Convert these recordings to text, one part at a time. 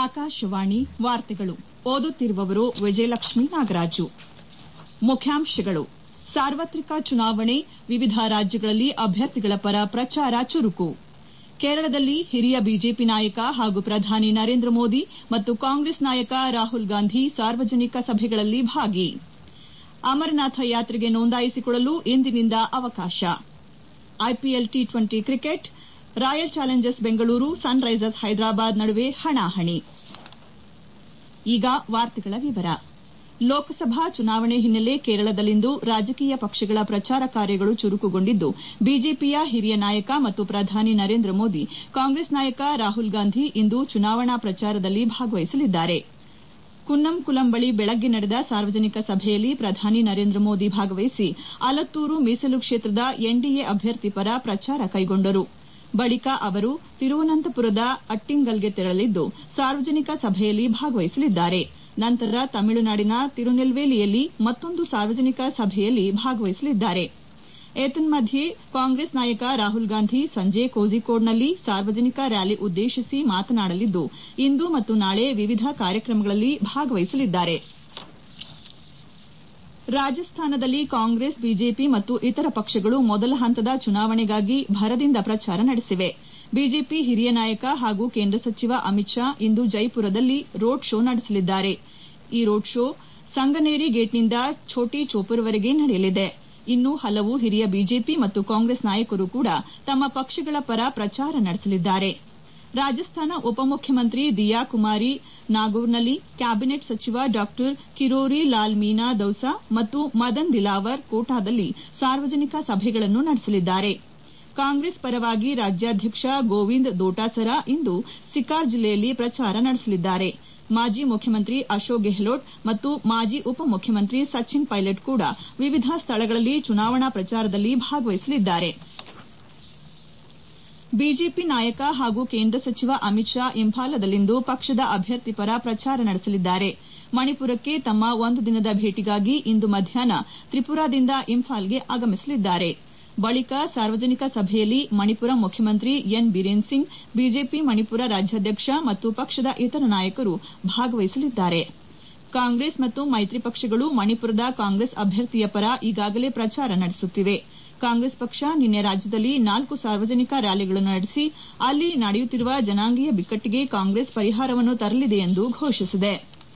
ಆಕಾಶವಾಣಿ ವಾರ್ತೆಗಳು ಓದುತ್ತಿರುವವರು ವಿಜಯಲಕ್ಷ್ಮೀ ನಾಗರಾಜು ಮುಖ್ಯಾಂಶಗಳು ಸಾರ್ವತ್ರಿಕ ಚುನಾವಣೆ ವಿವಿಧ ರಾಜ್ಯಗಳಲ್ಲಿ ಅಭ್ಯರ್ಥಿಗಳ ಪರ ಪ್ರಚಾರ ಚುರುಕು ಕೇರಳದಲ್ಲಿ ಹಿರಿಯ ಬಿಜೆಪಿ ನಾಯಕ ಹಾಗೂ ಪ್ರಧಾನಿ ನರೇಂದ್ರ ಮೋದಿ ಮತ್ತು ಕಾಂಗ್ರೆಸ್ ನಾಯಕ ರಾಹುಲ್ ಗಾಂಧಿ ಸಾರ್ವಜನಿಕ ಸಭೆಗಳಲ್ಲಿ ಭಾಗಿ ಅಮರನಾಥ ಯಾತ್ರೆಗೆ ನೋಂದಾಯಿಸಿಕೊಳ್ಳಲು ಇಂದಿನಿಂದ ಅವಕಾಶ IPL T twenty cricket Royal Challengers Bengaluru Sunrisers Hyderabad ನಡುವೆ ಹಣಾಹಣಿ ಈಗ ವಾರ್ತೆಗಳ ವಿವರ ಲೋಕಸಭಾ ಚುನಾವಣೆ ಹಿನ್ನೆಲೆ ಕೇರಳದಲ್ಲಿಂದು ರಾಜಕೀಯ ಪಕ್ಷಗಳ ಪ್ರಚಾರ ಕಾರ್ಯಗಳು ಚುರುಕುಗೊಂಡಿದ್ದು ಬಿಜೆಪಿಯ ಹಿರಿಯ ನಾಯಕ ಮತ್ತು ಪ್ರಧಾನಿ ನರೇಂದ್ರ ಮೋದಿ ಕಾಂಗ್ರೆಸ್ ನಾಯಕ ರಾಹುಲ್ ಗಾಂಧಿ ಇಂದು ಚುನಾವಣಾ ಪ್ರಚಾರದಲ್ಲಿ ಭಾಗವಹಿಸಲಿದ್ದಾರೆ ಕುನ್ನಂಕುಲಂ ಬಳಿ ಬೆಳಗ್ಗೆ ನಡೆದ ಸಾರ್ವಜನಿಕ ಸಭೆಯಲ್ಲಿ ಪ್ರಧಾನಿ ನರೇಂದ್ರ ಮೋದಿ ಭಾಗವಹಿಸಿ ಅಲತ್ತೂರು ಮೀಸಲು ಕ್ಷೇತ್ರದ ಎನ್ಡಿಎ ಅಭ್ಯರ್ಥಿ ಪರ ಪ್ರಚಾರ ಕೈಗೊಂಡರು ಬಳಿಕ ಅವರು ತಿರುವನಂತಪುರದ ಅಟ್ಟಿಂಗಲ್ಗೆ ತೆರಳಲಿದ್ದು ಸಾರ್ವಜನಿಕ ಸಭೆಯಲ್ಲಿ ಭಾಗವಹಿಸಲಿದ್ದಾರೆ ನಂತರ ತಮಿಳುನಾಡಿನ ತಿರುನೆಲ್ವೇಲಿಯಲ್ಲಿ ಮತ್ತೊಂದು ಸಾರ್ವಜನಿಕ ಸಭೆಯಲ್ಲಿ ಭಾಗವಹಿಸಲಿದ್ದಾರೆ ಏತನ್ಮಧ್ಯೆ ಕಾಂಗ್ರೆಸ್ ನಾಯಕ ರಾಹುಲ್ ಗಾಂಧಿ ಸಂಜೆ ಕೋಝಿಕೋಡ್ನಲ್ಲಿ ಸಾರ್ವಜನಿಕ ರ್ಯಾಲಿ ಉದ್ದೇಶಿಸಿ ಮಾತನಾಡಲಿದ್ದು ಇಂದು ಮತ್ತು ನಾಳೆ ವಿವಿಧ ಕಾರ್ಯಕ್ರಮಗಳಲ್ಲಿ ಭಾಗವಹಿಸಲಿದ್ದಾರೆ ರಾಜಸ್ಥಾನದಲ್ಲಿ ಕಾಂಗ್ರೆಸ್ ಬಿಜೆಪಿ ಮತ್ತು ಇತರ ಪಕ್ಷಗಳು ಮೊದಲ ಹಂತದ ಚುನಾವಣೆಗಾಗಿ ಭರದಿಂದ ಪ್ರಚಾರ ನಡೆಸಿವೆ ಬಿಜೆಪಿ ಹಿರಿಯ ನಾಯಕ ಹಾಗೂ ಕೇಂದ್ರ ಸಚಿವ ಅಮಿತ್ ಶಾ ಇಂದು ಜೈಪುರದಲ್ಲಿ ರೋಡ್ ಶೋ ನಡೆಸಲಿದ್ದಾರೆ ಈ ರೋಡ್ ಶೋ ಸಂಗನೇರಿ ಗೇಟ್ನಿಂದ ಛೋಟಿ ಚೋಪುರ್ವರೆಗೆ ನಡೆಯಲಿದೆ ಇನ್ನು ಹಲವು ಹಿರಿಯ ಬಿಜೆಪಿ ಮತ್ತು ಕಾಂಗ್ರೆಸ್ ನಾಯಕರು ಕೂಡ ತಮ್ಮ ಪಕ್ಷಗಳ ಪರ ಪ್ರಚಾರ ನಡೆಸಲಿದ್ದಾರೆ ರಾಜಸ್ಥಾನ ಉಪಮುಖ್ಯಮಂತ್ರಿ ದಿಯಾ ಕುಮಾರಿ ನಾಗೌರ್ನಲ್ಲಿ ಕ್ಯಾಬಿನೆಟ್ ಸಚಿವ ಡಾ ಕಿರೋರಿ ಲಾಲ್ ಮೀನಾ ದೌಸಾ ಮತ್ತು ಮದನ್ ದಿಲಾವರ್ ಕೋಟಾದಲ್ಲಿ ಸಾರ್ವಜನಿಕ ಸಭೆಗಳನ್ನು ನಡೆಸಲಿದ್ದಾರೆ ಕಾಂಗ್ರೆಸ್ ಪರವಾಗಿ ರಾಜ್ಯಾಧ್ಯಕ್ಷ ಗೋವಿಂದ್ ದೋಟಾಸರ ಇಂದು ಸಿಕಾರ್ ಜಿಲ್ಲೆಯಲ್ಲಿ ಪ್ರಚಾರ ನಡೆಸಲಿದ್ದಾರೆ ಮಾಜಿ ಮುಖ್ಯಮಂತ್ರಿ ಅಶೋಕ್ ಗೆಹ್ಲೋಟ್ ಮತ್ತು ಮಾಜಿ ಉಪಮುಖ್ಯಮಂತ್ರಿ ಸಚಿನ್ ಪೈಲಟ್ ಕೂಡ ವಿವಿಧ ಸ್ಥಳಗಳಲ್ಲಿ ಚುನಾವಣಾ ಪ್ರಚಾರದಲ್ಲಿ ಭಾಗವಹಿಸಲಿದ್ದಾರೆ ಬಿಜೆಪಿ ನಾಯಕ ಹಾಗೂ ಕೇಂದ್ರ ಸಚಿವ ಅಮಿತ್ ಶಾ ಇಂಫಾಲದಲ್ಲಿಂದು ಪಕ್ಷದ ಅಭ್ಯರ್ಥಿ ಪರ ಪ್ರಚಾರ ನಡೆಸಲಿದ್ದಾರೆ ಮಣಿಪುರಕ್ಕೆ ತಮ್ಮ ಒಂದು ದಿನದ ಭೇಟಿಗಾಗಿ ಇಂದು ಮಧ್ಯಾಹ್ನ ತ್ರಿಪುರಾದಿಂದ ಇಂಫಾಲ್ಗೆ ಆಗಮಿಸಲಿದ್ದಾರೆ ಬಳಿಕ ಸಾರ್ವಜನಿಕ ಸಭೆಯಲ್ಲಿ ಮಣಿಪುರ ಮುಖ್ಯಮಂತ್ರಿ ಎನ್ ಬಿರೇನ್ ಸಿಂಗ್ ಬಿಜೆಪಿ ಮಣಿಪುರ ರಾಜ್ಯಾಧ್ಯಕ್ಷ ಮತ್ತು ಪಕ್ಷದ ಇತರ ನಾಯಕರು ಭಾಗವಹಿಸಲಿದ್ದಾರೆ ಕಾಂಗ್ರೆಸ್ ಮತ್ತು ಮೈತ್ರಿ ಪಕ್ಷಗಳು ಮಣಿಪುರದ ಕಾಂಗ್ರೆಸ್ ಅಭ್ಯರ್ಥಿಯ ಪರ ಈಗಾಗಲೇ ಪ್ರಚಾರ ನಡೆಸುತ್ತಿವೆ ಕಾಂಗ್ರೆಸ್ ಪಕ್ಷ ನಿನ್ನೆ ರಾಜ್ಯದಲ್ಲಿ ನಾಲ್ಕು ಸಾರ್ವಜನಿಕ ರ್ಯಾಲಿಗಳನ್ನು ನಡೆಸಿ ಅಲ್ಲಿ ನಡೆಯುತ್ತಿರುವ ಜನಾಂಗೀಯ ಬಿಕ್ಕಟ್ಟಿಗೆ ಕಾಂಗ್ರೆಸ್ ಪರಿಹಾರವನ್ನು ತರಲಿದೆ ಎಂದು ಘೋಷಿಸಿದೆ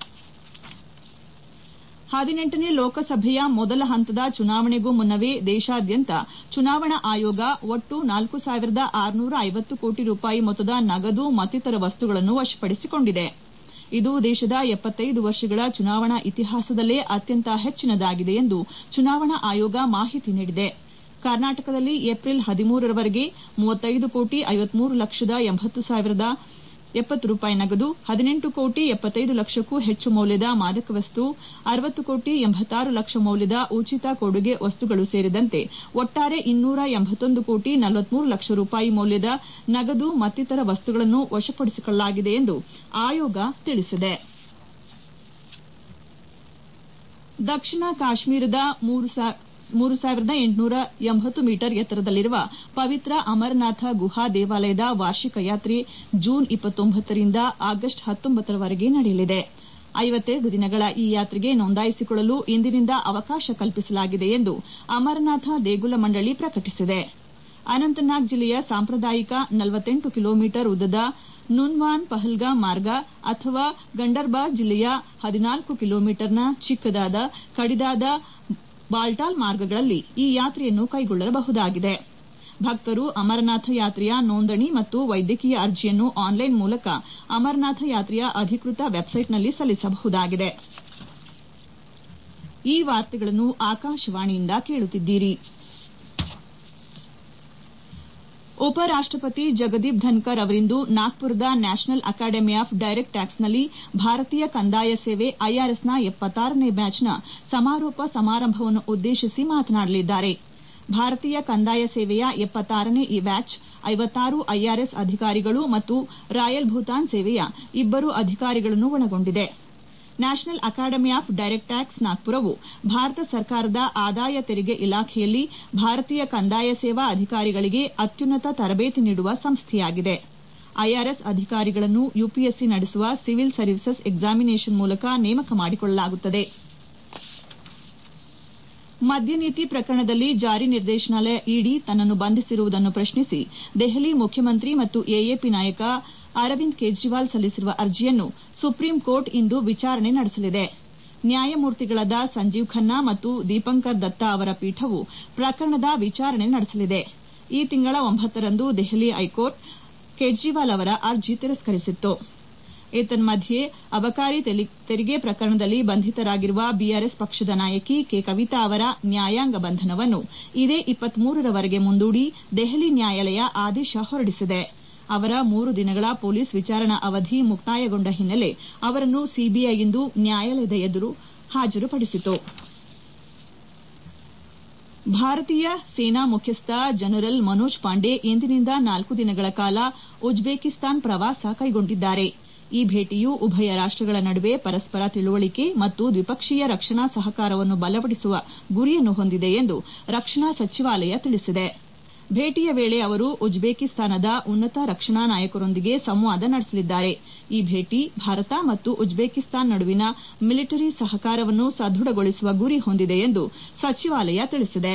ಹದಿನೆಂಟನೇ ಲೋಕಸಭೆಯ ಮೊದಲ ಹಂತದ ಚುನಾವಣೆಗೂ ಮುನ್ನವೇ ದೇಶಾದ್ಯಂತ ಚುನಾವಣಾ ಆಯೋಗ ಒಟ್ಟು ನಾಲ್ಕು ಸಾವಿರದ ಆರುನೂರ ಐವತ್ತು ಕೋಟಿ ರೂಪಾಯಿ ಮೊತ್ತದ ನಗದು ಮತ್ತಿತರ ವಸ್ತುಗಳನ್ನು ವಶಪಡಿಸಿಕೊಂಡಿದೆ ಇದು ದೇಶದ ಎಪ್ಪತ್ತೈದು ವರ್ಷಗಳ ಚುನಾವಣಾ ಇತಿಹಾಸದಲ್ಲೇ ಅತ್ಯಂತ ಹೆಚ್ಚಿನದಾಗಿದೆ ಎಂದು ಚುನಾವಣಾ ಆಯೋಗ ಮಾಹಿತಿ ನೀಡಿದೆ ಕರ್ನಾಟಕದಲ್ಲಿ ಏಪ್ರಿಲ್ ಹದಿಮೂರರವರೆಗೆ ಮೂವತ್ತೈದು ಕೋಟಿ ಐವತ್ಮೂರು ಲಕ್ಷದ ಎಂಬತ್ತು ಸಾವಿರದ ಎಪ್ಪತ್ತು ರೂಪಾಯಿ ನಗದು ಹದಿನೆಂಟು ಕೋಟಿ ಎಪ್ಪತ್ತೈದು ಲಕ್ಷಕ್ಕೂ ಹೆಚ್ಚು ಮೌಲ್ಯದ ಮಾದಕ ವಸ್ತು ಅರವತ್ತು ಕೋಟಿ ಎಂಬತ್ತಾರು ಲಕ್ಷ ಮೌಲ್ಯದ ಉಚಿತ ಕೊಡುಗೆ ವಸ್ತುಗಳು ಸೇರಿದಂತೆ ಒಟ್ಟಾರೆ ಇನ್ನೂರ ಎಂಬತ್ತೊಂದು ಕೋಟಿ ನಲವತ್ಮೂರು ಲಕ್ಷ ರೂಪಾಯಿ ಮೌಲ್ಯದ ನಗದು ಮತ್ತಿತರ ವಸ್ತುಗಳನ್ನು ವಶಪಡಿಸಿಕೊಳ್ಳಲಾಗಿದೆ ಎಂದು ಆಯೋಗ ತಿಳಿಸಿದೆ ದಕ್ಷಿಣ ಕಾಶ್ಮೀರದ ಮೂರು ಸಾವಿರದ ಎಂಟುನೂರ ಎಂಬತ್ತು ಮೀಟರ್ ಎತ್ತರದಲ್ಲಿರುವ ಪವಿತ್ರ ಅಮರನಾಥ ಗುಹಾ ದೇವಾಲಯದ ವಾರ್ಷಿಕ ಯಾತ್ರೆ ಜೂನ್ ಇಪ್ಪತ್ತೊಂಬತ್ತರಿಂದ ಆಗಸ್ಟ್ ಹತ್ತೊಂಬತ್ತರವರೆಗೆ ನಡೆಯಲಿದೆ ಐವತ್ತೆರಡು ದಿನಗಳ ಈ ಯಾತ್ರೆಗೆ ನೋಂದಾಯಿಸಿಕೊಳ್ಳಲು ಇಂದಿನಿಂದ ಅವಕಾಶ ಕಲ್ಪಿಸಲಾಗಿದೆ ಎಂದು ಅಮರನಾಥ ದೇಗುಲ ಮಂಡಳಿ ಪ್ರಕಟಿಸಿದೆ ಅನಂತನಾಗ್ ಜಿಲ್ಲೆಯ ಸಾಂಪ್ರದಾಯಿಕ ನಲವತ್ತೆಂಟು ಕಿಲೋಮೀಟರ್ ಉದ್ದದ ನುನ್ವಾನ್ ಪಹಲ್ಗಾಮ್ ಮಾರ್ಗ ಅಥವಾ ಗಂಡರ್ಬಾರ್ ಜಿಲ್ಲೆಯ ಹದಿನಾಲ್ಕು ಕಿಲೋಮೀಟರ್ನ ಚಿಕ್ಕದಾದ ಕಡಿದಾದ ಬಾಲ್ಟಾಲ್ ಮಾರ್ಗಗಳಲ್ಲಿ ಈ ಯಾತ್ರೆಯನ್ನು ಕೈಗೊಳ್ಳಬಹುದಾಗಿದೆ ಭಕ್ತರು ಅಮರನಾಥ ಯಾತ್ರೆಯ ನೋಂದಣಿ ಮತ್ತು ವೈದ್ಯಕೀಯ ಅರ್ಜಿಯನ್ನು ಆನ್ಲೈನ್ ಮೂಲಕ ಅಮರನಾಥ ಯಾತ್ರೆಯ ಅಧಿಕೃತ ವೆಬ್ಸೈಟ್ನಲ್ಲಿ ಸಲ್ಲಿಸಬಹುದಾಗಿದೆ ಈ ವಾರ್ತೆಗಳನ್ನು ಆಕಾಶವಾಣಿಯಿಂದ ಕೇಳುತ್ತಿದ್ದೀರಿ ಉಪರಾಷ್ಟಪತಿ ಜಗದೀಪ್ ಧನ್ಕರ್ ಅವರಿಂದು ನಾಗ್ಪುರದ ನ್ಯಾಷನಲ್ ಅಕಾಡೆಮಿ ಆಫ್ ಡೈರೆಕ್ಟ್ ಟ್ಯಾಕ್ಸ್ನಲ್ಲಿ ಭಾರತೀಯ ಕಂದಾಯ ಸೇವೆ ಐಆರ್ಎಸ್ನ ಎಪ್ಪತ್ತಾರನೇ ಬ್ಯಾಚ್ನ ಸಮಾರೋಪ ಸಮಾರಂಭವನ್ನು ಉದ್ದೇಶಿಸಿ ಮಾತನಾಡಲಿದ್ದಾರೆ ಭಾರತೀಯ ಕಂದಾಯ ಸೇವೆಯ ಎಪ್ಪತ್ತಾರನೇ ಈ ಬ್ಯಾಚ್ ಐವತ್ತಾರು ಐಆರ್ಎಸ್ ಅಧಿಕಾರಿಗಳು ಮತ್ತು ರಾಯಲ್ ಭೂತಾನ್ ಸೇವೆಯ ಇಬ್ಬರು ಅಧಿಕಾರಿಗಳನ್ನು ಒಳಗೊಂಡಿದೆ national academy of direct tax ನಾಗ್ಪುರವು ಭಾರತ ಸರ್ಕಾರದ ಆದಾಯ ತೆರಿಗೆ ಇಲಾಖೆಯಲ್ಲಿ ಭಾರತೀಯ ಕಂದಾಯ ಸೇವಾ ಅಧಿಕಾರಿಗಳಿಗೆ ಅತ್ಯುನ್ನತ ತರಬೇತಿ ನೀಡುವ ಸಂಸ್ಥೆಯಾಗಿದೆ ಐಆರ್ಎಸ್ ಅಧಿಕಾರಿಗಳನ್ನು ಯುಪಿಎಸ್ಸಿ ನಡೆಸುವ ಸಿವಿಲ್ ಸರ್ವೀಸಸ್ ಎಕ್ಸಾಮಿನೇಷನ್ ಮೂಲಕ ನೇಮಕ ಮಾಡಿಕೊಳ್ಳಲಾಗುತ್ತದೆ ಮದ್ಯ ನೀತಿ ಪ್ರಕರಣದಲ್ಲಿ ಜಾರಿ ನಿರ್ದೇಶನಾಲಯ ಇಡಿ ತನ್ನನ್ನು ಬಂಧಿಸಿರುವುದನ್ನು ಪ್ರಶ್ನಿಸಿ ದೆಹಲಿ ಮುಖ್ಯಮಂತ್ರಿ ಮತ್ತು ಎಎಪಿ ನಾಯಕ ಅರವಿಂದ್ ಕೇಜ್ರಿವಾಲ್ ಸಲ್ಲಿಸಿರುವ ಅರ್ಜಿಯನ್ನು ಸುಪ್ರೀಂ ಕೋರ್ಟ್ ಇಂದು ವಿಚಾರಣೆ ನಡೆಸಲಿದೆ ನ್ಯಾಯಮೂರ್ತಿಗಳಾದ ಸಂಜೀವ್ ಖನ್ನಾ ಮತ್ತು ದೀಪಂಕರ್ ದತ್ತಾ ಅವರ ಪೀಠವು ಪ್ರಕರಣದ ವಿಚಾರಣೆ ನಡೆಸಲಿದೆ ಈ ತಿಂಗಳ ಒಂಬತ್ತರಂದು ದೆಹಲಿ ಹೈಕೋರ್ಟ್ ಕೇಜ್ರಿವಾಲ್ ಅವರ ಅರ್ಜಿ ತಿರಸ್ಕರಿಸಿತ್ತು ಏತನ್ಮಧ್ಯೆ ಅಬಕಾರಿ ತೆರಿಗೆ ಪ್ರಕರಣದಲ್ಲಿ ಬಂಧಿತರಾಗಿರುವ ಬಿಆರ್ಎಸ್ ಪಕ್ಷದ ನಾಯಕಿ ಕೆ ಕವಿತಾ ಅವರ ನ್ಯಾಯಾಂಗ ಬಂಧನವನ್ನು ಇದೇ ರವರೆಗೆ ಮುಂದೂಡಿ ದೆಹಲಿ ನ್ಯಾಯಾಲಯ ಆದೇಶ ಹೊರಡಿಸಿದೆ ಅವರ ಮೂರು ದಿನಗಳ ಪೊಲೀಸ್ ವಿಚಾರಣಾ ಅವಧಿ ಮುಕ್ತಾಯಗೊಂಡ ಹಿನ್ನೆಲೆ ಅವರನ್ನು ಸಿಬಿಐ ಇಂದು ನ್ಯಾಯಾಲಯದ ಎದುರು ಹಾಜರುಪಡಿಸಿತು ಭಾರತೀಯ ಸೇನಾ ಮುಖ್ಯಸ್ಥ ಜನರಲ್ ಮನೋಜ್ ಪಾಂಡೆ ಇಂದಿನಿಂದ ನಾಲ್ಕು ದಿನಗಳ ಕಾಲ ಉಜ್ಬೇಕಿಸ್ತಾನ್ ಪ್ರವಾಸ ಕೈಗೊಂಡಿದ್ದಾರೆ ಈ ಭೇಟಿಯು ಉಭಯ ರಾಷ್ಟಗಳ ನಡುವೆ ಪರಸ್ಪರ ತಿಳುವಳಿಕೆ ಮತ್ತು ದ್ವಿಪಕ್ಷೀಯ ರಕ್ಷಣಾ ಸಹಕಾರವನ್ನು ಬಲಪಡಿಸುವ ಗುರಿಯನ್ನು ಹೊಂದಿದೆ ಎಂದು ರಕ್ಷಣಾ ಸಚಿವಾಲಯ ತಿಳಿಸಿದೆ ಭೇಟಿಯ ವೇಳೆ ಅವರು ಉಜ್ಬೇಕಿಸ್ತಾನದ ಉನ್ನತ ರಕ್ಷಣಾ ನಾಯಕರೊಂದಿಗೆ ಸಂವಾದ ನಡೆಸಲಿದ್ದಾರೆ ಈ ಭೇಟಿ ಭಾರತ ಮತ್ತು ಉಜ್ಬೇಕಿಸ್ತಾನ್ ನಡುವಿನ ಮಿಲಿಟರಿ ಸಹಕಾರವನ್ನು ಸದೃಢಗೊಳಿಸುವ ಗುರಿ ಹೊಂದಿದೆ ಎಂದು ಸಚಿವಾಲಯ ತಿಳಿಸಿದೆ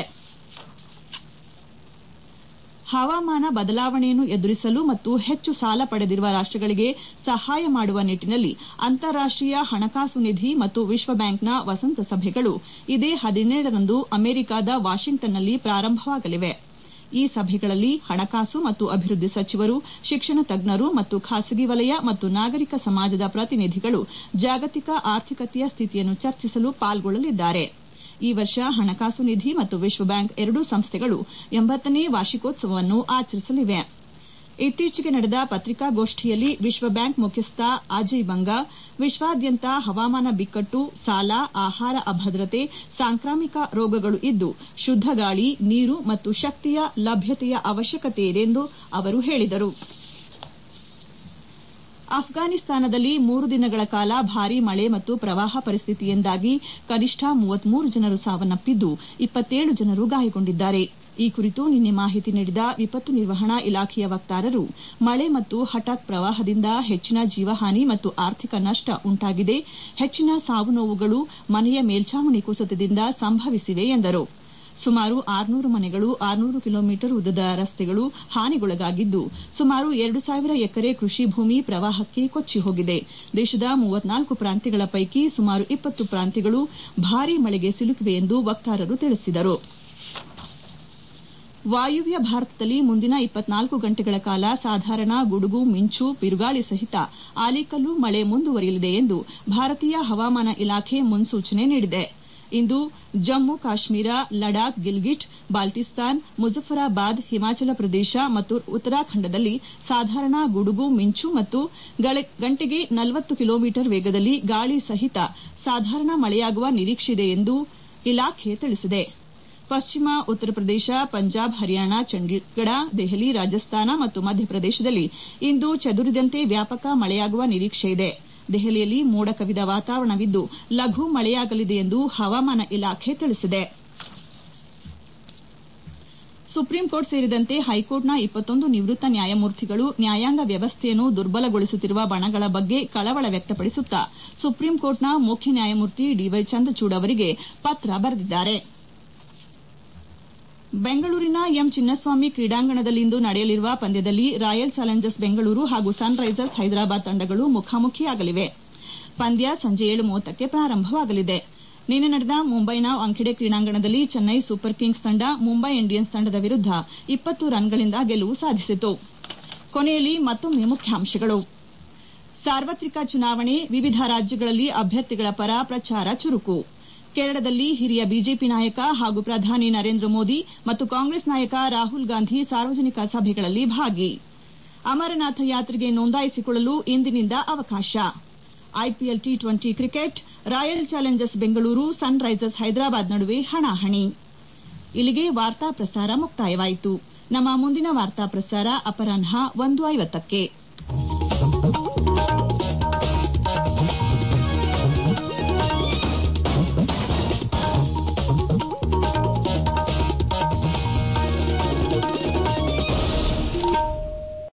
ಹವಾಮಾನ ಬದಲಾವಣೆಯನ್ನು ಎದುರಿಸಲು ಮತ್ತು ಹೆಚ್ಚು ಸಾಲ ಪಡೆದಿರುವ ರಾಷ್ಟಗಳಿಗೆ ಸಹಾಯ ಮಾಡುವ ನಿಟ್ಟಿನಲ್ಲಿ ಅಂತಾರಾಷ್ಟೀಯ ಹಣಕಾಸು ನಿಧಿ ಮತ್ತು ವಿಶ್ವ ಬ್ಯಾಂಕ್ನ ವಸಂತ ಸಭೆಗಳು ಇದೇ ಹದಿನೇಳರಂದು ಅಮೆರಿಕದ ವಾಷಿಂಗ್ಟನ್ನಲ್ಲಿ ಪ್ರಾರಂಭವಾಗಲಿವೆ ಈ ಸಭೆಗಳಲ್ಲಿ ಹಣಕಾಸು ಮತ್ತು ಅಭಿವೃದ್ಧಿ ಸಚಿವರು ಶಿಕ್ಷಣ ತಜ್ಞರು ಮತ್ತು ಖಾಸಗಿ ವಲಯ ಮತ್ತು ನಾಗರಿಕ ಸಮಾಜದ ಪ್ರತಿನಿಧಿಗಳು ಜಾಗತಿಕ ಆರ್ಥಿಕತೆಯ ಸ್ಥಿತಿಯನ್ನು ಚರ್ಚಿಸಲು ಪಾಲ್ಗೊಳ್ಳಲಿದ್ದಾರೆ ಈ ವರ್ಷ ಹಣಕಾಸು ನಿಧಿ ಮತ್ತು ವಿಶ್ವ ಬ್ಯಾಂಕ್ ಎರಡೂ ಸಂಸ್ಥೆಗಳು ಎಂಬತ್ತನೇ ವಾರ್ಷಿಕೋತ್ಸವವನ್ನು ಆಚರಿಸಲಿವೆ ಇತ್ತೀಚೆಗೆ ನಡೆದ ಪತ್ರಿಕಾಗೋಷ್ಠಿಯಲ್ಲಿ ವಿಶ್ವ ಬ್ಯಾಂಕ್ ಮುಖ್ಯಸ್ಥ ಅಜಯ್ ಬಂಗಾ ವಿಶ್ವಾದ್ಯಂತ ಹವಾಮಾನ ಬಿಕ್ಕಟ್ಟು ಸಾಲ ಆಹಾರ ಅಭದ್ರತೆ ಸಾಂಕ್ರಾಮಿಕ ರೋಗಗಳು ಇದ್ದು ಶುದ್ದ ಗಾಳಿ ನೀರು ಮತ್ತು ಶಕ್ತಿಯ ಲಭ್ಯತೆಯ ಅವಶ್ಯಕತೆಯಿದೆ ಎಂದು ಅವರು ಹೇಳಿದರು ಅಫ್ಘಾನಿಸ್ತಾನದಲ್ಲಿ ಮೂರು ದಿನಗಳ ಕಾಲ ಭಾರೀ ಮಳೆ ಮತ್ತು ಪ್ರವಾಹ ಪರಿಸ್ಥಿತಿಯಿಂದಾಗಿ ಕನಿಷ್ಠ ಮೂವತ್ಮೂರು ಜನರು ಸಾವನ್ನಪ್ಪಿದ್ದು ಇಪ್ಪತ್ತೇಳು ಜನರು ಗಾಯಗೊಂಡಿದ್ದಾರೆ ಈ ಕುರಿತು ನಿನ್ನೆ ಮಾಹಿತಿ ನೀಡಿದ ವಿಪತ್ತು ನಿರ್ವಹಣಾ ಇಲಾಖೆಯ ವಕ್ತಾರರು ಮಳೆ ಮತ್ತು ಹಠಾತ್ ಪ್ರವಾಹದಿಂದ ಹೆಚ್ಚಿನ ಜೀವಹಾನಿ ಮತ್ತು ಆರ್ಥಿಕ ನಷ್ಟ ಉಂಟಾಗಿದೆ ಹೆಚ್ಚಿನ ಸಾವು ನೋವುಗಳು ಮನೆಯ ಮೇಲ್ಚಾವಣಿ ಕುಸಿತದಿಂದ ಸಂಭವಿಸಿವೆ ಎಂದರು ಸುಮಾರು ಆರುನೂರು ಮನೆಗಳು ಆರುನೂರು ಕಿಲೋಮೀಟರ್ ಉದ್ದದ ರಸ್ತೆಗಳು ಹಾನಿಗೊಳಗಾಗಿದ್ದು ಸುಮಾರು ಎರಡು ಸಾವಿರ ಎಕರೆ ಕೃಷಿ ಭೂಮಿ ಪ್ರವಾಹಕ್ಕೆ ಕೊಚ್ಚಿ ಹೋಗಿದೆ ದೇಶದ ಮೂವತ್ನಾಲ್ಕು ಪ್ರಾಂತ್ಯಗಳ ಪೈಕಿ ಸುಮಾರು ಇಪ್ಪತ್ತು ಪ್ರಾಂತ್ಯಗಳು ಭಾರೀ ಮಳೆಗೆ ಸಿಲುಕಿವೆ ಎಂದು ವಕ್ತಾರರು ತಿಳಿಸಿದರು ವಾಯುವ್ಯ ಭಾರತದಲ್ಲಿ ಮುಂದಿನ ಇಪ್ಪತ್ನಾಲ್ಕು ಗಂಟೆಗಳ ಕಾಲ ಸಾಧಾರಣ ಗುಡುಗು ಮಿಂಚು ಬಿರುಗಾಳಿ ಸಹಿತ ಆಲಿಕಲ್ಲು ಮಳೆ ಮುಂದುವರಿಯಲಿದೆ ಎಂದು ಭಾರತೀಯ ಹವಾಮಾನ ಇಲಾಖೆ ಮುನ್ಸೂಚನೆ ನೀಡಿದೆ ಇಂದು ಜಮ್ಮು ಕಾಶ್ಮೀರ ಲಡಾಖ್ ಗಿಲ್ಗಿಟ್ ಬಾಲ್ಟಿಸ್ತಾನ್ ಮುಜಫರಾಬಾದ್ ಹಿಮಾಚಲ ಪ್ರದೇಶ ಮತ್ತು ಉತ್ತರಾಖಂಡದಲ್ಲಿ ಸಾಧಾರಣ ಗುಡುಗು ಮಿಂಚು ಮತ್ತು ಗಂಟೆಗೆ ನಲವತ್ತು ಕಿಲೋಮೀಟರ್ ವೇಗದಲ್ಲಿ ಗಾಳಿ ಸಹಿತ ಸಾಧಾರಣ ಮಳೆಯಾಗುವ ನಿರೀಕ್ಷೆಯಿದೆ ಎಂದು ಇಲಾಖೆ ತಿಳಿಸಿದೆ ಪಶ್ಚಿಮ ಉತ್ತರ ಪ್ರದೇಶ ಪಂಜಾಬ್ ಹರಿಯಾಣ ಚಂಡೀಗಢ ದೆಹಲಿ ರಾಜಸ್ಥಾನ ಮತ್ತು ಮಧ್ಯಪ್ರದೇಶದಲ್ಲಿ ಇಂದು ಚದುರಿದಂತೆ ವ್ಯಾಪಕ ಮಳೆಯಾಗುವ ನಿರೀಕ್ಷೆಯಿದೆ ದೆಹಲಿಯಲ್ಲಿ ಮೋಡ ಕವಿದ ವಾತಾವರಣವಿದ್ದು ಲಘು ಮಳೆಯಾಗಲಿದೆ ಎಂದು ಹವಾಮಾನ ಇಲಾಖೆ ತಿಳಿಸಿದೆ ಸುಪ್ರೀಂ ಕೋರ್ಟ್ ಸೇರಿದಂತೆ ಹೈಕೋರ್ಟ್ನ ಇಪ್ಪತ್ತೊಂದು ನಿವೃತ್ತ ನ್ಯಾಯಮೂರ್ತಿಗಳು ನ್ಯಾಯಾಂಗ ವ್ಯವಸ್ಥೆಯನ್ನು ದುರ್ಬಲಗೊಳಿಸುತ್ತಿರುವ ಬಣಗಳ ಬಗ್ಗೆ ಕಳವಳ ವ್ಯಕ್ತಪಡಿಸುತ್ತಾ ಸುಪ್ರೀಂ ಕೋರ್ಟ್ನ ಮುಖ್ಯ ನ್ಯಾಯಮೂರ್ತಿ ಡಿವೈ ಚಂದ್ರಚೂಡ್ ಅವರಿಗೆ ಪತ್ರ ಬರೆದಿದ್ದಾರೆ ಬೆಂಗಳೂರಿನ ಎಂ ಚಿನ್ನಸ್ವಾಮಿ ಕ್ರೀಡಾಂಗಣದಲ್ಲಿಂದು ನಡೆಯಲಿರುವ ಪಂದ್ಯದಲ್ಲಿ ರಾಯಲ್ ಚಾಲೆಂಜರ್ಸ್ ಬೆಂಗಳೂರು ಹಾಗೂ ಸನ್ ರೈಸರ್ಸ್ ಹೈದರಾಬಾದ್ ತಂಡಗಳು ಮುಖಾಮುಖಿಯಾಗಲಿವೆ ಪಂದ್ಯ ಸಂಜೆ ಏಳು ಮೂವತ್ತಕ್ಕೆ ಪ್ರಾರಂಭವಾಗಲಿದೆ ನಿನ್ನೆ ನಡೆದ ಮುಂಬೈನ ವಾಂಖೆಡೆ ಕ್ರೀಡಾಂಗಣದಲ್ಲಿ ಚೆನ್ನೈ ಸೂಪರ್ ಕಿಂಗ್ಸ್ ತಂಡ ಮುಂಬೈ ಇಂಡಿಯನ್ಸ್ ತಂಡದ ವಿರುದ್ದ ಇಪ್ಪತ್ತು ರನ್ಗಳಿಂದ ಗೆಲುವು ಸಾಧಿಸಿತು ಕೊನೆಯಲ್ಲಿ ಮತ್ತೊಮ್ಮೆ ಮುಖ್ಯಾಂಶಗಳು ಸಾರ್ವತ್ರಿಕ ಚುನಾವಣೆ ವಿವಿಧ ರಾಜ್ಯಗಳಲ್ಲಿ ಅಭ್ಯರ್ಥಿಗಳ ಪರ ಪ್ರಚಾರ ಚುರುಕು ಕೇರಳದಲ್ಲಿ ಹಿರಿಯ ಬಿಜೆಪಿ ನಾಯಕ ಹಾಗೂ ಪ್ರಧಾನಿ ನರೇಂದ್ರ ಮೋದಿ ಮತ್ತು ಕಾಂಗ್ರೆಸ್ ನಾಯಕ ರಾಹುಲ್ ಗಾಂಧಿ ಸಾರ್ವಜನಿಕ ಸಭೆಗಳಲ್ಲಿ ಭಾಗಿ ಅಮರನಾಥ ಯಾತ್ರೆಗೆ ನೋಂದಾಯಿಸಿಕೊಳ್ಳಲು ಇಂದಿನಿಂದ ಅವಕಾಶ IPL T twenty cricket Royal Challengers Bengaluru Sunrisers Hyderabad ನಡುವೆ ಹಣಾಹಣಿ ಇಲ್ಲಿಗೆ ವಾರ್ತಾ ಪ್ರಸಾರ ಮುಕ್ತಾಯವಾಯಿತು ನಮ್ಮ ಮುಂದಿನ ವಾರ್ತಾ ಪ್ರಸಾರ ಅಪರಾಹ್ನ ಒಂದು ಐವತ್ತಕ್ಕೆ